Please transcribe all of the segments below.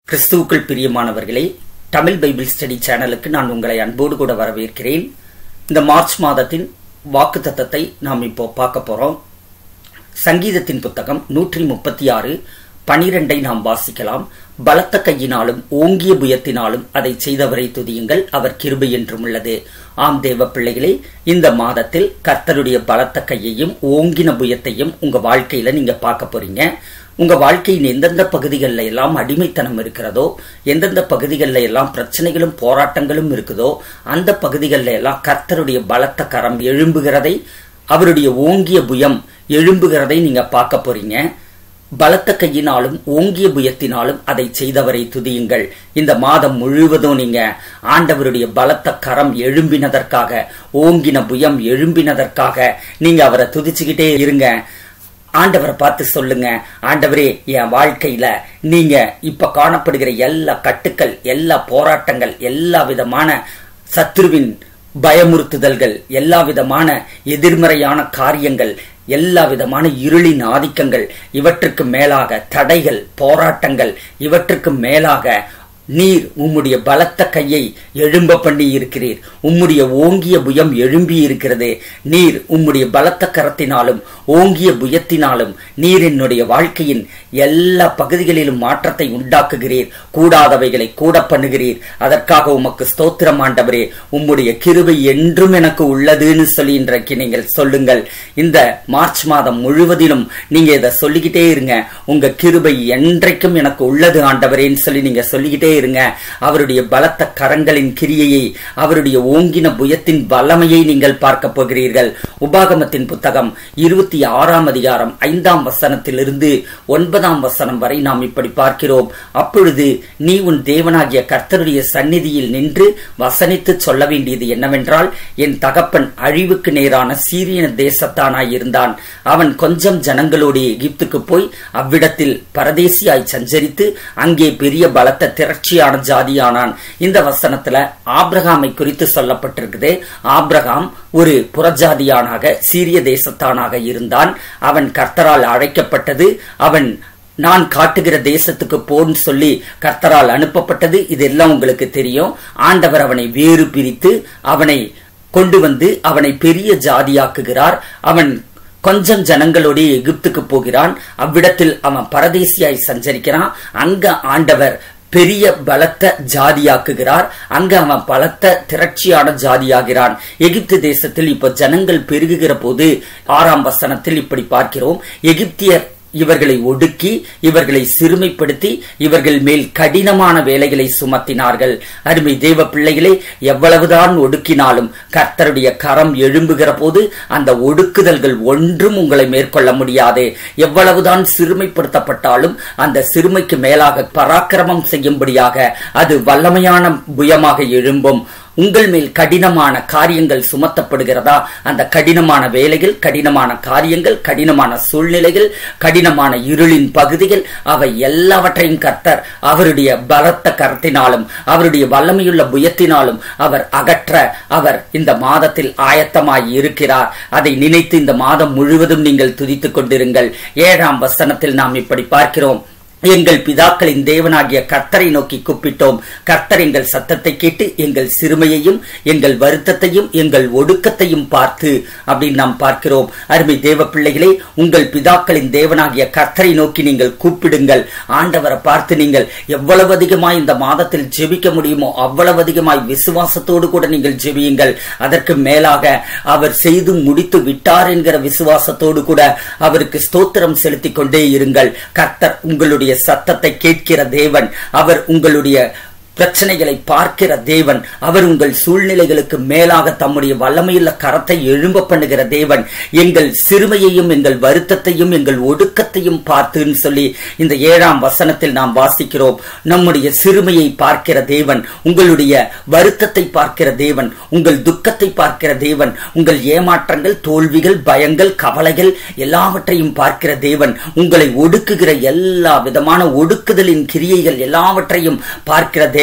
கிறிஸ்துவுக்குள் பிரியமானவர்களே Tamil Bible study சேனலுக்கு நான் உங்களை அன்போடு கூட வரவேற்கிறேன் இந்த மார்ச் மாதத்தின் வாக்கு தத்தத்தை நாம் இப்போ பார்க்க போறோம் சங்கீதத்தின் புத்தகம் நூற்றி முப்பத்தி ஆறு பனிரெண்டை நாம் வாசிக்கலாம் பலத்த கையினாலும் ஓங்கிய புயத்தினாலும் அதை செய்தவரை துதியுங்கள் அவர் கிருபை என்றும் உள்ளது ஆம் தேவ பிள்ளைகளே இந்த மாதத்தில் கர்த்தருடைய பலத்த கையையும் ஓங்கின புயத்தையும் உங்க வாழ்க்கையில நீங்க பார்க்க போறீங்க உங்க வாழ்க்கையின் எந்தெந்த பகுதிகளில் எல்லாம் அடிமைத்தனம் இருக்கிறதோ எந்தெந்த பகுதிகளில் எல்லாம் பிரச்சனைகளும் போராட்டங்களும் இருக்குதோ அந்த பகுதிகளில் எல்லாம் கர்த்தருடைய பலத்த கரம் எழும்புகிறதை அவருடைய ஓங்கிய புயம் எழும்புகிறதை நீங்க பார்க்க போறீங்க பலத்த கையினாலும் ஓங்கிய புயத்தினாலும் அதை செய்தவரை துதியுங்கள் இந்த மாதம் முழுவதும் நீங்க ஆண்டவருடைய பலத்த கரம் எழும்பினதற்காக ஓங்கின புயம் எழும்பினதற்காக நீங்க அவரை துதிச்சுக்கிட்டே இருங்க ஆண்டவரை பார்த்து சொல்லுங்க ஆண்டவரே என் வாழ்க்கையில நீங்க இப்ப காணப்படுகிற எல்லா கட்டுக்கள் எல்லா போராட்டங்கள் எல்லா விதமான சத்ருவின் பயமுறுத்துதல்கள் எல்லா விதமான எதிர்மறையான காரியங்கள் எல்லா விதமான இருளின் ஆதிக்கங்கள் இவற்றுக்கு மேலாக தடைகள் போராட்டங்கள் இவற்றுக்கு மேலாக நீர் உம்முடைய பலத்த கையை எழும்ப பண்ணி இருக்கிறீர் உம்முடைய ஓங்கிய புயம் எழும்பி இருக்கிறது நீர் உம்முடைய பலத்த கரத்தினாலும் ஓங்கிய புயத்தினாலும் நீர் என்னுடைய வாழ்க்கையின் எல்லா பகுதிகளிலும் மாற்றத்தை உண்டாக்குகிறீர் கூடாதவைகளை கூட பண்ணுகிறீர் அதற்காக உமக்கு ஸ்தோத்திரம் ஆண்டவரே உம்முடைய கிருபை என்றும் எனக்கு உள்ளதுன்னு சொல்லி இன்றைக்கு நீங்கள் சொல்லுங்கள் இந்த மார்ச் மாதம் முழுவதிலும் நீங்க இதை சொல்லிக்கிட்டே இருங்க உங்க கிருபை என்றைக்கும் எனக்கு உள்ளது ஆண்டவரேன்னு சொல்லி நீங்க சொல்லிக்கிட்டே இருங்க அவருடைய பலத்த கரங்களின் கிரியையை அவருடைய ஓங்கின புயத்தின் வல்லமையை நீங்கள் பார்க்க போகிறீர்கள் உபாகமத்தின் புத்தகம் இருபத்தி ஆறாம் அதிகாரம் ஐந்தாம் வசனத்திலிருந்து ஒன்பதாம் வசனம் வரை நாம் இப்படி பார்க்கிறோம் அப்பொழுது நீ உன் தேவனாகிய கர்த்தருடைய சந்நிதியில் நின்று வசனித்து சொல்ல வேண்டியது என்னவென்றால் என் தகப்பன் அழிவுக்கு நேரான சீரியன தேசத்தானாய் இருந்தான் அவன் கொஞ்சம் ஜனங்களோடு எகிப்துக்கு போய் அவ்விடத்தில் பரதேசியாய் சஞ்சரித்து அங்கே பெரிய பலத்த திரட்சி புரட்சியான ஜாதியானான் இந்த வசனத்துல ஆப்ரஹாமை குறித்து சொல்லப்பட்டிருக்குது ஆப்ரஹாம் ஒரு புறஜாதியானாக சீரிய தேசத்தானாக இருந்தான் அவன் கர்த்தரால் அழைக்கப்பட்டது அவன் நான் காட்டுகிற தேசத்துக்கு போன்னு சொல்லி கர்த்தரால் அனுப்பப்பட்டது இதெல்லாம் உங்களுக்கு தெரியும் ஆண்டவர் அவனை வேறு பிரித்து அவனை கொண்டு வந்து அவனை பெரிய ஜாதியாக்குகிறார் அவன் கொஞ்சம் ஜனங்களோடு எகிப்துக்கு போகிறான் அவ்விடத்தில் அவன் பரதேசியாய் சஞ்சரிக்கிறான் அங்க ஆண்டவர் பெரிய பலத்த ஜாதியாக்குகிறார் அங்க அவன் பலத்த திரட்சியான ஜாதியாகிறான் எகிப்து தேசத்தில் இப்ப ஜனங்கள் பெருகுகிற போது ஆறாம் வசனத்தில் இப்படி பார்க்கிறோம் எகிப்தியர் இவர்களை ஒடுக்கி இவர்களை சிறுமைப்படுத்தி இவர்கள் மேல் கடினமான வேலைகளை சுமத்தினார்கள் அருமை தேவ பிள்ளைகளே எவ்வளவுதான் ஒடுக்கினாலும் கர்த்தருடைய கரம் எழும்புகிற போது அந்த ஒடுக்குதல்கள் ஒன்றும் உங்களை மேற்கொள்ள முடியாது எவ்வளவுதான் சிறுமைப்படுத்தப்பட்டாலும் அந்த சிறுமைக்கு மேலாக பராக்கிரமம் செய்யும்படியாக அது வல்லமையான புயமாக எழும்பும் உங்கள் மேல் கடினமான காரியங்கள் சுமத்தப்படுகிறதா அந்த கடினமான வேலைகள் கடினமான காரியங்கள் கடினமான சூழ்நிலைகள் கடினமான இருளின் பகுதிகள் அவை எல்லாவற்றையும் கர்த்தர் அவருடைய பலத்த கரத்தினாலும் அவருடைய வல்லமையுள்ள புயத்தினாலும் அவர் அகற்ற அவர் இந்த மாதத்தில் ஆயத்தமாய் இருக்கிறார் அதை நினைத்து இந்த மாதம் முழுவதும் நீங்கள் துதித்துக் கொண்டிருங்கள் ஏழாம் வசனத்தில் நாம் இப்படி பார்க்கிறோம் எங்கள் பிதாக்களின் தேவனாகிய கர்த்தரை நோக்கி கூப்பிட்டோம் கர்த்தர் எங்கள் சத்தத்தை கேட்டு எங்கள் சிறுமையையும் எங்கள் வருத்தத்தையும் எங்கள் ஒடுக்கத்தையும் பார்த்து அப்படின்னு நாம் பார்க்கிறோம் அருமை தேவ பிள்ளைகளே உங்கள் பிதாக்களின் தேவனாகிய கர்த்தரை நோக்கி நீங்கள் கூப்பிடுங்கள் ஆண்டவரை பார்த்து நீங்கள் எவ்வளவு அதிகமாய் இந்த மாதத்தில் ஜெபிக்க முடியுமோ அவ்வளவு அதிகமாய் விசுவாசத்தோடு கூட நீங்கள் ஜெபியுங்கள் அதற்கு மேலாக அவர் செய்து முடித்து விட்டார் என்கிற விசுவாசத்தோடு கூட அவருக்கு ஸ்தோத்திரம் செலுத்திக் கொண்டே இருங்கள் கர்த்தர் உங்களுடைய உங்களுடைய சத்தத்தை கேட்கிற தேவன் அவர் உங்களுடைய பிரச்சனைகளை பார்க்கிற தேவன் அவர் உங்கள் சூழ்நிலைகளுக்கு மேலாக தம்முடைய வல்லமையுள்ள கரத்தை எழும்ப பண்ணுகிற தேவன் எங்கள் சிறுமையையும் எங்கள் வருத்தத்தையும் எங்கள் ஒடுக்கத்தையும் பார்த்துன்னு சொல்லி இந்த ஏழாம் வசனத்தில் நாம் வாசிக்கிறோம் நம்முடைய சிறுமையை பார்க்கிற தேவன் உங்களுடைய வருத்தத்தை பார்க்கிற தேவன் உங்கள் துக்கத்தை பார்க்கிற தேவன் உங்கள் ஏமாற்றங்கள் தோல்விகள் பயங்கள் கவலைகள் எல்லாவற்றையும் பார்க்கிற தேவன் உங்களை ஒடுக்குகிற எல்லா விதமான ஒடுக்குதலின் கிரியைகள் எல்லாவற்றையும் பார்க்கிற தேவன்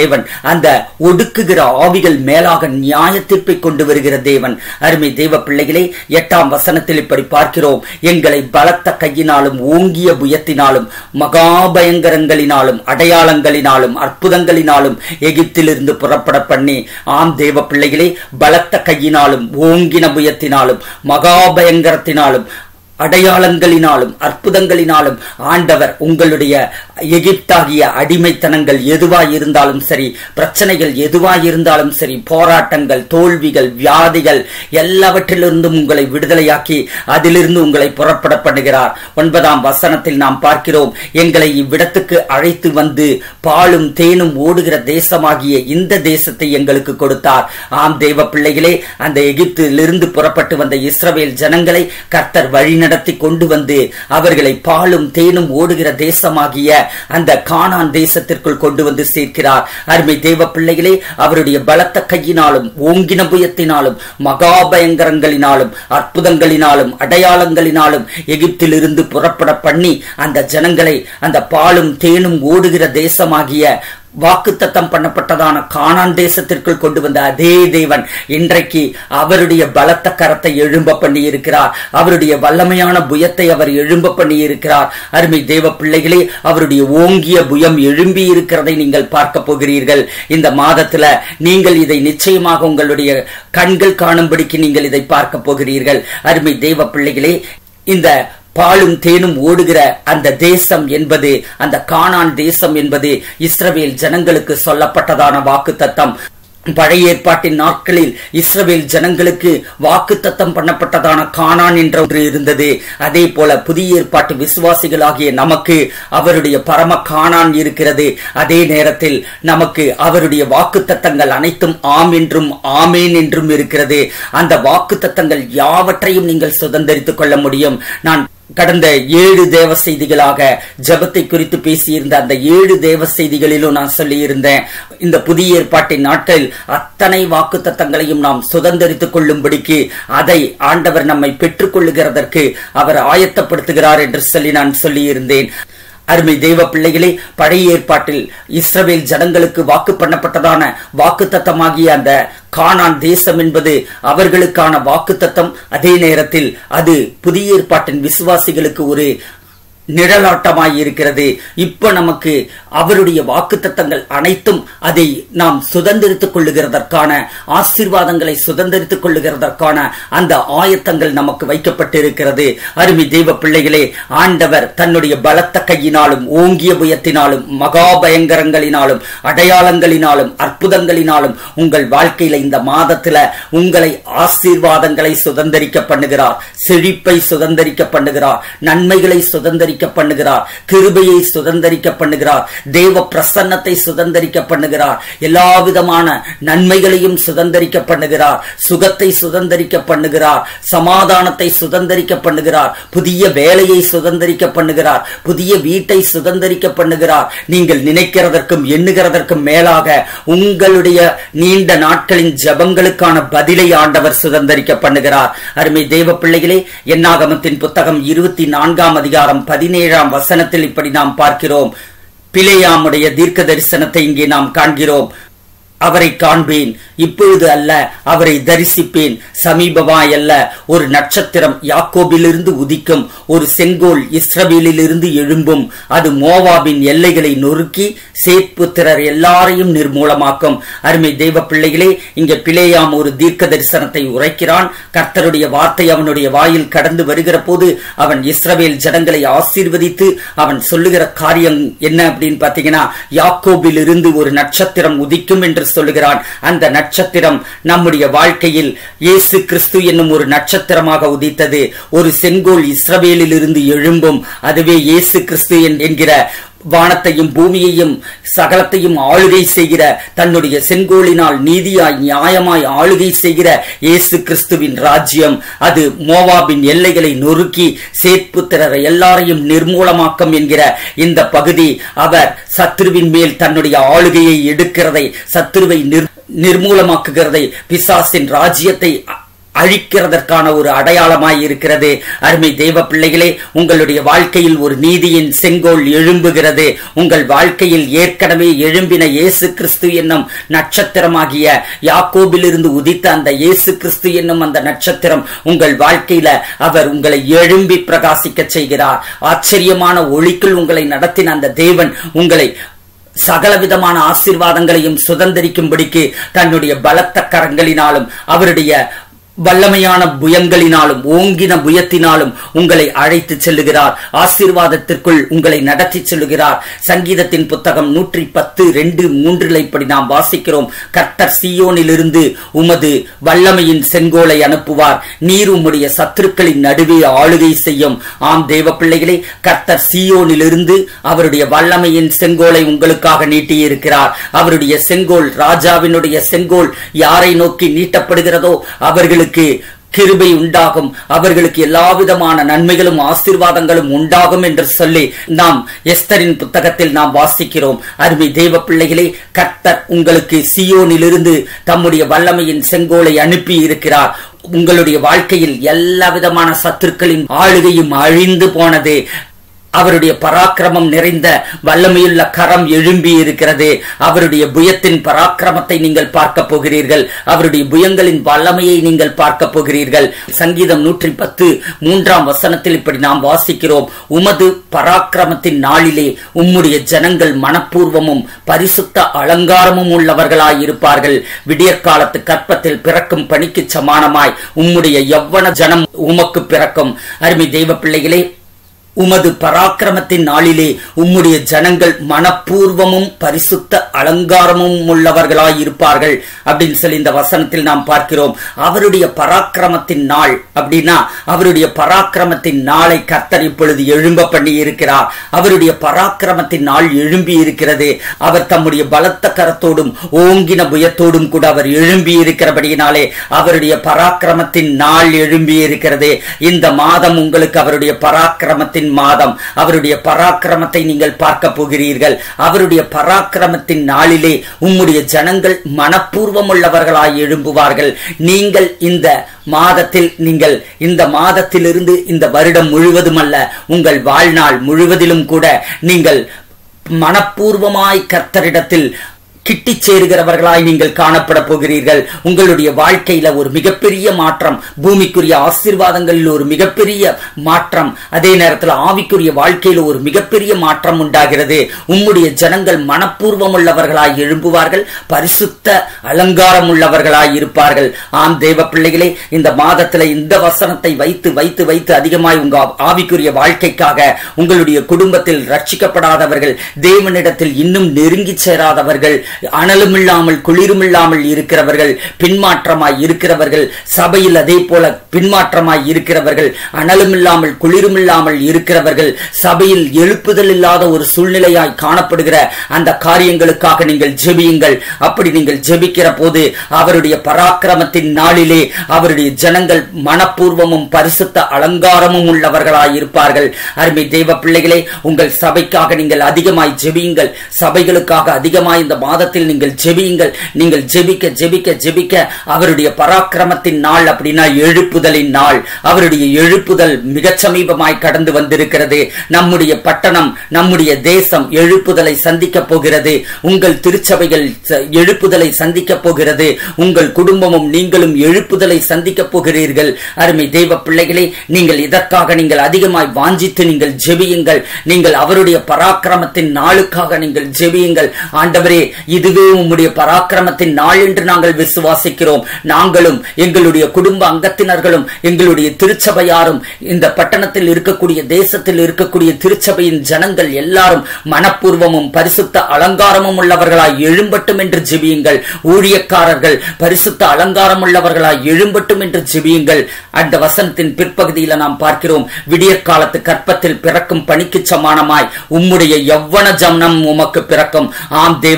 தேவன் அந்த ஒடுக்குகிற ஆவிகள் மேலாக நியாய தீர்ப்பை கொண்டு வருகிற தேவன் அருமை தேவ பிள்ளைகளே எட்டாம் வசனத்தில் இப்படி பார்க்கிறோம் எங்களை பலத்த கையினாலும் ஓங்கிய புயத்தினாலும் மகாபயங்கரங்களினாலும் அடையாளங்களினாலும் அற்புதங்களினாலும் எகிப்திலிருந்து புறப்பட பண்ணி ஆம் தேவ பிள்ளைகளே பலத்த கையினாலும் ஓங்கின புயத்தினாலும் மகாபயங்கரத்தினாலும் அடையாளங்களினாலும் அற்புதங்களினாலும் ஆண்டவர் உங்களுடைய எகிப்தாகிய அடிமைத்தனங்கள் எதுவாய் இருந்தாலும் சரி பிரச்சனைகள் எதுவாய் இருந்தாலும் சரி போராட்டங்கள் தோல்விகள் வியாதிகள் எல்லாவற்றிலிருந்தும் உங்களை விடுதலையாக்கி அதிலிருந்து உங்களை புறப்பட பண்ணுகிறார் ஒன்பதாம் வசனத்தில் நாம் பார்க்கிறோம் எங்களை இவ்விடத்துக்கு அழைத்து வந்து பாலும் தேனும் ஓடுகிற தேசமாகிய இந்த தேசத்தை எங்களுக்கு கொடுத்தார் ஆம் தேவ பிள்ளைகளே அந்த எகிப்திலிருந்து புறப்பட்டு வந்த இஸ்ரவேல் ஜனங்களை கர்த்தர் வழி நடத்தி கொண்டு வந்து அவர்களை பாலும் தேனும் ஓடுகிற தேசமாகிய அந்த கானான் தேசத்திற்குள் கொண்டு வந்து சேர்க்கிறார் அருமை தேவ பிள்ளைகளே அவருடைய பலத்த கையினாலும் ஓங்கின புயத்தினாலும் மகாபயங்கரங்களினாலும் அற்புதங்களினாலும் அடையாளங்களினாலும் எகிப்திலிருந்து புறப்பட பண்ணி அந்த ஜனங்களை அந்த பாலும் தேனும் ஓடுகிற தேசமாகிய வாக்குத்தத்தம் பண்ணப்பட்டதான கானான் தேசத்திற்குள் கொண்டு வந்த அதே தேவன் இன்றைக்கு அவருடைய பலத்த கரத்தை எழும்ப பண்ணி இருக்கிறார் அவருடைய வல்லமையான புயத்தை அவர் எழும்ப பண்ணி இருக்கிறார் அருமை தேவ பிள்ளைகளே அவருடைய ஓங்கிய புயம் எழும்பி இருக்கிறதை நீங்கள் பார்க்க போகிறீர்கள் இந்த மாதத்துல நீங்கள் இதை நிச்சயமாக உங்களுடைய கண்கள் காணும்படிக்கு நீங்கள் இதை பார்க்க போகிறீர்கள் அருமை தேவ பிள்ளைகளே இந்த பாலும் தேனும் ஓடுகிற அந்த தேசம் என்பது அந்த கானான் தேசம் என்பது இஸ்ரவேல் ஜனங்களுக்கு சொல்லப்பட்டதான வாக்கு தத்தம் பழைய ஏற்பாட்டின் நாட்களில் இஸ்ரவேல் ஜனங்களுக்கு வாக்கு தத்தம் பண்ணப்பட்டதான கானான் என்ற ஒன்று இருந்தது அதே போல புதிய ஏற்பாட்டு விசுவாசிகளாகிய நமக்கு அவருடைய பரம கானான் இருக்கிறது அதே நேரத்தில் நமக்கு அவருடைய வாக்கு தத்தங்கள் அனைத்தும் ஆம் என்றும் ஆமேன் என்றும் இருக்கிறது அந்த வாக்கு தத்தங்கள் யாவற்றையும் நீங்கள் சுதந்திரித்துக் கொள்ள முடியும் நான் கடந்த ஏழு தேவ செய்திகளாக ஜபத்தை குறித்து பேசியிருந்த அந்த ஏழு தேவ செய்திகளிலும் நான் சொல்லியிருந்தேன் இந்த புதிய ஏற்பாட்டின் நாட்களில் அத்தனை வாக்கு தத்தங்களையும் நாம் சுதந்திரித்துக் கொள்ளும்படிக்கு அதை ஆண்டவர் நம்மை பெற்றுக் கொள்ளுகிறதற்கு அவர் ஆயத்தப்படுத்துகிறார் என்று சொல்லி நான் சொல்லியிருந்தேன் அருமை தெய்வ பிள்ளைகளே பழைய ஏற்பாட்டில் இஸ்ரவேல் ஜனங்களுக்கு வாக்கு பண்ணப்பட்டதான வாக்கு தத்தமாகிய அந்த கானான் தேசம் என்பது அவர்களுக்கான வாக்கு தத்தம் அதே நேரத்தில் அது புதிய ஏற்பாட்டின் விசுவாசிகளுக்கு ஒரு நிழலாட்டமாய் இருக்கிறது இப்ப நமக்கு அவருடைய வாக்கு தத்தங்கள் அனைத்தும் அதை நாம் சுதந்திரித்துக் கொள்ளுகிறதற்கான ஆசீர்வாதங்களை சுதந்திரித்துக் கொள்ளுகிறதற்கான அந்த ஆயத்தங்கள் நமக்கு வைக்கப்பட்டிருக்கிறது அருமை தெய்வ பிள்ளைகளே ஆண்டவர் தன்னுடைய பலத்த கையினாலும் ஓங்கிய புயத்தினாலும் மகாபயங்கரங்களினாலும் அடையாளங்களினாலும் அற்புதங்களினாலும் உங்கள் வாழ்க்கையில இந்த மாதத்துல உங்களை ஆசீர்வாதங்களை சுதந்திரிக்க பண்ணுகிறார் செழிப்பை சுதந்திரிக்க பண்ணுகிறார் நன்மைகளை சுதந்திரிக்க பண்ணுகிறார் கிருபையை சுதந்திரிக்க பண்ணுகிறார் தேவ பிரசன்னத்தை சுதந்திரிக்க பண்ணுகிறார் எல்லா விதமான நன்மைகளையும் சுதந்திரிக்க பண்ணுகிறார் சுகத்தை சுதந்திரிக்க பண்ணுகிறார் சமாதானத்தை சுதந்திரிக்க பண்ணுகிறார் புதிய வேலையை சுதந்திரிக்க பண்ணுகிறார் புதிய வீட்டை சுதந்திரிக்க பண்ணுகிறார் நீங்கள் நினைக்கிறதற்கும் எண்ணுகிறதற்கும் மேலாக உங்களுடைய நீண்ட நாட்களின் ஜபங்களுக்கான பதிலை ஆண்டவர் சுதந்திரிக்க பண்ணுகிறார் அருமை தேவ பிள்ளைகளே என்னாகமத்தின் புத்தகம் இருபத்தி நான்காம் அதிகாரம் பதினேழாம் வசனத்தில் இப்படி நாம் பார்க்கிறோம் பிழையாமுடைய தீர்க்க தரிசனத்தை இங்கே நாம் காண்கிறோம் அவரை காண்பேன் இப்பொழுது அல்ல அவரை தரிசிப்பேன் சமீபமாய் அல்ல ஒரு நட்சத்திரம் யாக்கோபிலிருந்து உதிக்கும் ஒரு செங்கோல் இஸ்ரவேலிலிருந்து எழும்பும் அது மோவாபின் எல்லைகளை நொறுக்கி சேத்புத்திரர் எல்லாரையும் நிர்மூலமாக்கும் அருமை தெய்வ பிள்ளைகளே இங்க பிளேயாம் ஒரு தீர்க்க தரிசனத்தை உரைக்கிறான் கர்த்தருடைய வார்த்தை அவனுடைய வாயில் கடந்து வருகிற போது அவன் இஸ்ரவேல் ஜனங்களை ஆசீர்வதித்து அவன் சொல்லுகிற காரியம் என்ன அப்படின்னு பாத்தீங்கன்னா யாக்கோபில் இருந்து ஒரு நட்சத்திரம் உதிக்கும் என்று சொல்லுகிறான் அந்த நட்சத்திரம் நம்முடைய வாழ்க்கையில் இயேசு கிறிஸ்து என்னும் ஒரு நட்சத்திரமாக உதித்தது ஒரு செங்கோல் இஸ்ரவேலில் இருந்து எழும்பும் அதுவே இயேசு கிறிஸ்து என்கிற வானத்தையும் பூமியையும் சகலத்தையும் ஆளுகை செய்கிற தன்னுடைய செங்கோலினால் நீதியாய் நியாயமாய் ஆளுகை செய்கிற இயேசு கிறிஸ்துவின் ராஜ்யம் அது மோவாபின் எல்லைகளை நொறுக்கி சேத்புத்திரரை எல்லாரையும் நிர்மூலமாக்கம் என்கிற இந்த பகுதி அவர் சத்ருவின் மேல் தன்னுடைய ஆளுகையை எடுக்கிறதை சத்ருவை நிர்மூலமாக்குகிறதை பிசாசின் ராஜ்யத்தை அழிக்கிறதற்கான ஒரு அடையாளமாய் இருக்கிறது அருமை தேவ பிள்ளைகளே உங்களுடைய வாழ்க்கையில் ஒரு நீதியின் செங்கோல் எழும்புகிறது உங்கள் வாழ்க்கையில் ஏற்கனவே எழும்பின இயேசு கிறிஸ்து என்னும் நட்சத்திரமாகிய யாக்கோபிலிருந்து உதித்த அந்த இயேசு கிறிஸ்து என்னும் அந்த நட்சத்திரம் உங்கள் வாழ்க்கையில அவர் உங்களை எழும்பி பிரகாசிக்க செய்கிறார் ஆச்சரியமான ஒளிக்குள் உங்களை நடத்தின அந்த தேவன் உங்களை சகலவிதமான ஆசீர்வாதங்களையும் சுதந்திரிக்கும்படிக்கு தன்னுடைய பலத்த கரங்களினாலும் அவருடைய வல்லமையான புயங்களினாலும் ஓங்கின புயத்தினாலும் உங்களை அழைத்து செல்லுகிறார் ஆசீர்வாதத்திற்குள் உங்களை நடத்தி செல்லுகிறார் சங்கீதத்தின் புத்தகம் நூற்றி பத்து ரெண்டு மூன்றில் இப்படி நாம் வாசிக்கிறோம் கர்த்தர் சியோனிலிருந்து உமது வல்லமையின் செங்கோலை அனுப்புவார் நீர் உம்முடைய சத்துருக்களின் நடுவே ஆளுகை செய்யும் ஆம் தேவ பிள்ளைகளே கர்த்தர் சியோனிலிருந்து அவருடைய வல்லமையின் செங்கோலை உங்களுக்காக நீட்டியிருக்கிறார் அவருடைய செங்கோல் ராஜாவினுடைய செங்கோல் யாரை நோக்கி நீட்டப்படுகிறதோ அவர்களுக்கு கிருபை உண்டாகும் அவர்களுக்கு எல்லா விதமான நன்மைகளும் ஆசீர்வாதங்களும் உண்டாகும் என்று சொல்லி நாம் எஸ்தரின் புத்தகத்தில் நாம் வாசிக்கிறோம் அருமை தேவ பிள்ளைகளே கர்த்தர் உங்களுக்கு சியோனிலிருந்து தம்முடைய வல்லமையின் செங்கோலை அனுப்பி இருக்கிறார் உங்களுடைய வாழ்க்கையில் எல்லா விதமான சத்துருக்களின் ஆளுகையும் அழிந்து போனது அவருடைய பராக்கிரமம் நிறைந்த வல்லமையுள்ள கரம் எழும்பி இருக்கிறது அவருடைய புயத்தின் பராக்கிரமத்தை நீங்கள் பார்க்க போகிறீர்கள் அவருடைய புயங்களின் வல்லமையை நீங்கள் பார்க்க போகிறீர்கள் சங்கீதம் நூற்றி பத்து மூன்றாம் வசனத்தில் இப்படி நாம் வாசிக்கிறோம் உமது பராக்கிரமத்தின் நாளிலே உம்முடைய ஜனங்கள் மனப்பூர்வமும் பரிசுத்த அலங்காரமும் உள்ளவர்களாய் இருப்பார்கள் விடியற்காலத்து கற்பத்தில் பிறக்கும் பணிக்கு சமானமாய் உம்முடைய எவ்வன ஜனம் உமக்கு பிறக்கும் அருமை தெய்வ பிள்ளைகளே உமது பராக்கிரமத்தின் நாளிலே உம்முடைய ஜனங்கள் மனப்பூர்வமும் பரிசுத்த அலங்காரமும் உள்ளவர்களாய் இருப்பார்கள் அப்படின்னு சொல்லி இந்த வசனத்தில் நாம் பார்க்கிறோம் அவருடைய பராக்கிரமத்தின் நாள் அப்படின்னா அவருடைய பராக்கிரமத்தின் நாளை கர்த்தர் இப்பொழுது எழும்ப பண்ணி இருக்கிறார் அவருடைய பராக்கிரமத்தின் நாள் எழும்பி இருக்கிறது அவர் தம்முடைய பலத்த கரத்தோடும் ஓங்கின புயத்தோடும் கூட அவர் எழும்பி இருக்கிறபடியினாலே அவருடைய பராக்கிரமத்தின் நாள் எழும்பி இருக்கிறது இந்த மாதம் உங்களுக்கு அவருடைய பராக்கிரமத்தின் மாதம் அவருடைய பராக்கிரமத்தை நீங்கள் பார்க்க போகிறீர்கள் அவருடைய பராக்கிரமத்தின் நாளிலே உம்முடைய ஜனங்கள் மனப்பூர்வம் உள்ளவர்களாய் எழும்புவார்கள் நீங்கள் இந்த மாதத்தில் நீங்கள் இந்த மாதத்திலிருந்து இந்த வருடம் முழுவதும் அல்ல உங்கள் வாழ்நாள் முழுவதிலும் கூட நீங்கள் மனப்பூர்வமாய் கர்த்தரிடத்தில் கிட்டிச் சேருகிறவர்களாய் நீங்கள் காணப்பட போகிறீர்கள் உங்களுடைய வாழ்க்கையில ஒரு மிகப்பெரிய மாற்றம் பூமிக்குரிய ஆசீர்வாதங்களில் ஒரு மிகப்பெரிய மாற்றம் அதே நேரத்தில் ஆவிக்குரிய வாழ்க்கையில ஒரு மிகப்பெரிய மாற்றம் உண்டாகிறது உம்முடைய ஜனங்கள் மனப்பூர்வம் உள்ளவர்களாய் எழும்புவார்கள் பரிசுத்த அலங்காரம் உள்ளவர்களாய் இருப்பார்கள் ஆம் தேவ பிள்ளைகளே இந்த மாதத்துல இந்த வசனத்தை வைத்து வைத்து வைத்து அதிகமாய் உங்க ஆவிக்குரிய வாழ்க்கைக்காக உங்களுடைய குடும்பத்தில் ரட்சிக்கப்படாதவர்கள் தேவனிடத்தில் இன்னும் நெருங்கி சேராதவர்கள் அனலும் இல்லாமல் குளிரும் இல்லாமல் இருக்கிறவர்கள் பின்மாற்றமாய் இருக்கிறவர்கள் சபையில் அதே போல பின்மாற்றமாய் இருக்கிறவர்கள் அனலும் இல்லாமல் குளிரும் இல்லாமல் இருக்கிறவர்கள் சபையில் எழுப்புதல் இல்லாத ஒரு சூழ்நிலையாய் காணப்படுகிற அந்த காரியங்களுக்காக நீங்கள் ஜெபியுங்கள் அப்படி நீங்கள் ஜெபிக்கிற போது அவருடைய பராக்கிரமத்தின் நாளிலே அவருடைய ஜனங்கள் மனப்பூர்வமும் பரிசுத்த அலங்காரமும் உள்ளவர்களாய் இருப்பார்கள் அருமை தெய்வ பிள்ளைகளே உங்கள் சபைக்காக நீங்கள் அதிகமாய் ஜெபியுங்கள் சபைகளுக்காக அதிகமாய் இந்த மாதத்தில் நீங்கள் ஜெபியுங்கள் நீங்கள் ஜெபிக்க ஜெபிக்க ஜெபிக்க அவருடைய பராக்கிரமத்தின் நாள் அப்படின்னா எழுப்புதலின் நாள் அவருடைய எழுப்புதல் மிகச் சமீபமாய் கடந்து வந்திருக்கிறது நம்முடைய பட்டணம் நம்முடைய தேசம் எழுப்புதலை சந்திக்க போகிறது உங்கள் திருச்சபைகள் ச- எழுப்புதலை சந்திக்க போகிறது உங்கள் குடும்பமும் நீங்களும் எழுப்புதலை சந்திக்க போகிறீர்கள் அருமை தெய்வ பிள்ளைகளே நீங்கள் இதற்காக நீங்கள் அதிகமாய் வாஞ்சித்து நீங்கள் ஜெபியுங்கள் நீங்கள் அவருடைய பராக்கிரமத்தின் நாளுக்காக நீங்கள் ஜெபியுங்கள் ஆண்டவரே இதுவே உம்முடைய பராக்கிரமத்தின் நாள் என்று நாங்கள் விசுவாசிக்கிறோம் நாங்களும் எங்களுடைய குடும்ப அங்கத்தினர்களும் எங்களுடைய திருச்சபையாரும் இந்த பட்டணத்தில் இருக்கக்கூடிய தேசத்தில் இருக்கக்கூடிய திருச்சபையின் ஜனங்கள் எல்லாரும் மனப்பூர்வமும் பரிசுத்த அலங்காரமும் உள்ளவர்களாய் எழும்பட்டும் என்று ஜெபியுங்கள் ஊழியக்காரர்கள் பரிசுத்த அலங்காரம் உள்ளவர்களாய் எழும்பட்டும் என்று ஜெபியுங்கள் அந்த வசனத்தின் பிற்பகுதியில நாம் பார்க்கிறோம் விடியற் காலத்து கற்பத்தில் பிறக்கும் பணிக்கு சமானமாய் உம்முடைய எவ்வன ஜமனம் உமக்கு பிறக்கும் ஆம் தேவ பிள்ளைகளே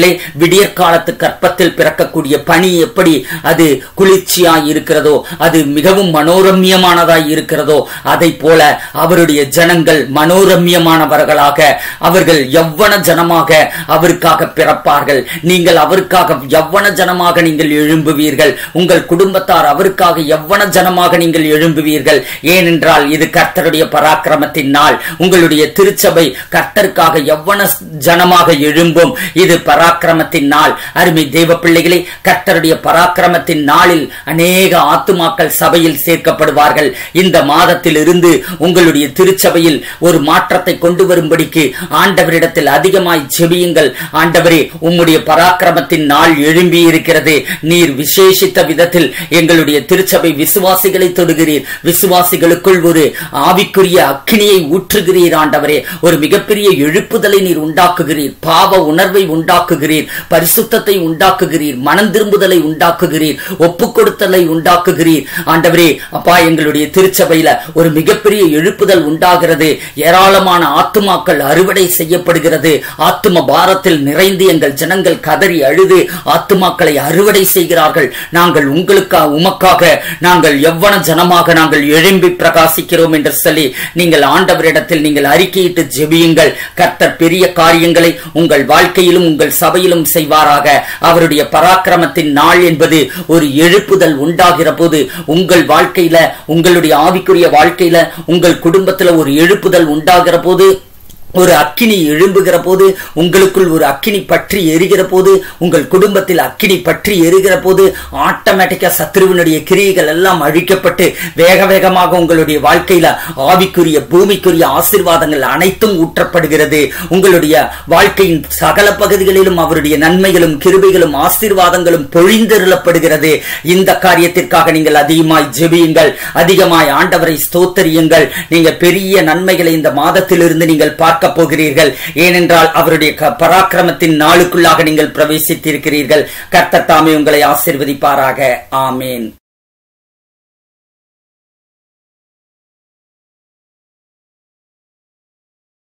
பிள்ளைகளே விடியற் காலத்து கற்பத்தில் பிறக்கக்கூடிய பனி எப்படி அது குளிர்ச்சியாய் இருக்கிறதோ அது மிகவும் மனோரம்யமானதாய் இருக்கிறதோ அதை போல அவருடைய ஜனங்கள் மனோரம்யமானவர்களாக அவர்கள் எவ்வன ஜனமாக அவருக்காக பிறப்பார்கள் நீங்கள் அவருக்காக எவ்வன ஜனமாக நீங்கள் எழும்புவீர்கள் உங்கள் குடும்பத்தார் அவருக்காக எவ்வன ஜனமாக நீங்கள் எழும்புவீர்கள் ஏனென்றால் இது கர்த்தருடைய பராக்கிரமத்தின் நாள் உங்களுடைய திருச்சபை கர்த்தருக்காக எவ்வன ஜனமாக எழும்பும் இது பராக்கிரமத்தின் நாள் அருமை தேவ பிள்ளைகளே கர்த்தருடைய பராக்கிரமத்தின் நாளில் அநேக ஆத்துமாக்கள் சபையில் சேர்க்கப்படுவார்கள் இந்த மாதத்தில் இருந்து உங்களுடைய திருச்சபையில் ஒரு மாற்றத்தை கொண்டு வரும்படிக்கு ஆண்டவரிடத்தில் அதிகமாய் ஜெபியுங்கள் ஆண்டவரே உம்முடைய பராக்கிரமத்தின் நாள் எழும்பி இருக்கிறது நீர் விசேஷித்த விதத்தில் எங்களுடைய திருச்சபை விசுவாசிகளை தொடுகிறீர் விசுவாசிகளுக்குள் ஒரு ஆவிக்குரிய அக்கினியை ஊற்றுகிறீர் ஆண்டவரே ஒரு மிகப்பெரிய எழுப்புதலை நீர் உண்டாக்குகிறீர் பாவ உணர்வை உண்டாக்குகிறீர் பரிசுத்தத்தை உண்டாக்குகிறீர் மனம் திரும்புதலை உண்டாக்குகிறீர் ஒப்பு கொடுத்தலை உண்டாக்குகிறீர் ஆண்டவரே அப்பா எங்களுடைய திருச்சபையில ஒரு மிகப்பெரிய எழுப்புதல் உண்டாகிறது ஏராளமான ஆத்துமாக்கள் அறுவடை செய்யப்படுகிறது ஆத்தும பாரத்தில் நிறைந்து எங்கள் ஜனங்கள் கதறி அழுது ஆத்துமாக்களை அறுவடை செய்கிறார்கள் நாங்கள் உங்களுக்காக உமக்காக நாங்கள் எவ்வன ஜனமாக நாங்கள் எழும்பி பிரகாசிக்கிறோம் என்று சொல்லி நீங்கள் ஆண்டவரிடத்தில் நீங்கள் அறிக்கையிட்டு ஜெபியுங்கள் கர்த்தர் பெரிய காரியங்களை உங்கள் வாழ்க்கையிலும் உங்கள் சபையிலும் செய்வாராக அவருடைய பராக்கிரமத்தின் நாள் என்பது ஒரு எழுப்புதல் உண்டாகிற போது உங்கள் வாழ்க்கையில உங்களுடைய ஆவிக்குரிய வாழ்க்கையில உங்கள் குடும்பத்துல ஒரு எழுப்புதல் உண்டாகிற போது ஒரு அக்கினி எழும்புகிற போது உங்களுக்குள் ஒரு அக்கினி பற்றி எரிகிற போது உங்கள் குடும்பத்தில் அக்கினி பற்றி எரிகிற போது ஆட்டோமேட்டிக்கா சத்ருவனுடைய கிரியைகள் எல்லாம் அழிக்கப்பட்டு வேக வேகமாக உங்களுடைய வாழ்க்கையில ஆவிக்குரிய பூமிக்குரிய ஆசிர்வாதங்கள் அனைத்தும் ஊற்றப்படுகிறது உங்களுடைய வாழ்க்கையின் சகல பகுதிகளிலும் அவருடைய நன்மைகளும் கிருபைகளும் ஆசீர்வாதங்களும் பொழிந்தருளப்படுகிறது இந்த காரியத்திற்காக நீங்கள் அதிகமாய் ஜெபியுங்கள் அதிகமாய் ஆண்டவரை ஸ்தோத்தரியுங்கள் நீங்க பெரிய நன்மைகளை இந்த மாதத்திலிருந்து நீங்கள் பார்க்க போகிறீர்கள் ஏனென்றால் அவருடைய க- பராக்கிரமத்தின் நாளுக்குள்ளாக நீங்கள் பிரவேசித்திருக்கிறீர்கள் கர்த்தர் தாமே உங்களை ஆசிர்வதிப்பாராக ஆமேன்